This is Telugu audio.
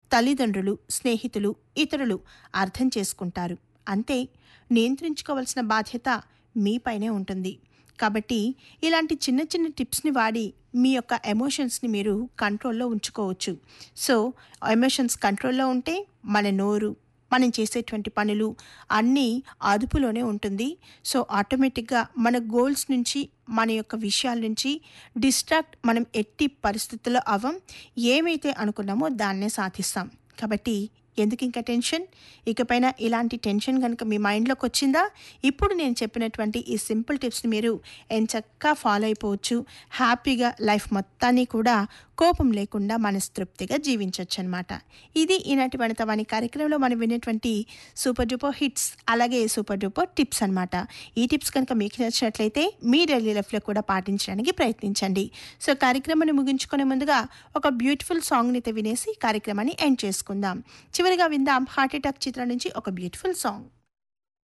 తల్లిదండ్రులు స్నేహితులు ఇతరులు అర్థం చేసుకుంటారు అంతే నియంత్రించుకోవాల్సిన బాధ్యత మీపైనే ఉంటుంది కాబట్టి ఇలాంటి చిన్న చిన్న టిప్స్ని వాడి మీ యొక్క ఎమోషన్స్ని మీరు కంట్రోల్లో ఉంచుకోవచ్చు సో ఎమోషన్స్ కంట్రోల్లో ఉంటే మన నోరు మనం చేసేటువంటి పనులు అన్నీ అదుపులోనే ఉంటుంది సో ఆటోమేటిక్గా మన గోల్స్ నుంచి మన యొక్క విషయాల నుంచి డిస్ట్రాక్ట్ మనం ఎట్టి పరిస్థితుల్లో అవ్వం ఏమైతే అనుకున్నామో దాన్నే సాధిస్తాం కాబట్టి ఎందుకు ఇంకా టెన్షన్ ఇకపైన ఇలాంటి టెన్షన్ కనుక మీ మైండ్లోకి వచ్చిందా ఇప్పుడు నేను చెప్పినటువంటి ఈ సింపుల్ టిప్స్ని మీరు ఎంచక్కా ఫాలో అయిపోవచ్చు హ్యాపీగా లైఫ్ మొత్తాన్ని కూడా కోపం లేకుండా మనస్తృప్తిగా జీవించవచ్చు అనమాట ఇది ఈనాటి వనితవాణి కార్యక్రమంలో మనం వినేటువంటి సూపర్ డూపర్ హిట్స్ అలాగే సూపర్ డూపర్ టిప్స్ అనమాట ఈ టిప్స్ కనుక మీకు నచ్చినట్లయితే మీ డైలీ లైఫ్లో కూడా పాటించడానికి ప్రయత్నించండి సో కార్యక్రమాన్ని ముగించుకునే ముందుగా ఒక బ్యూటిఫుల్ సాంగ్ని అయితే వినేసి కార్యక్రమాన్ని ఎండ్ చేసుకుందాం చివరిగా విందాం హార్ట్ అటాక్ చిత్రం నుంచి ఒక బ్యూటిఫుల్ సాంగ్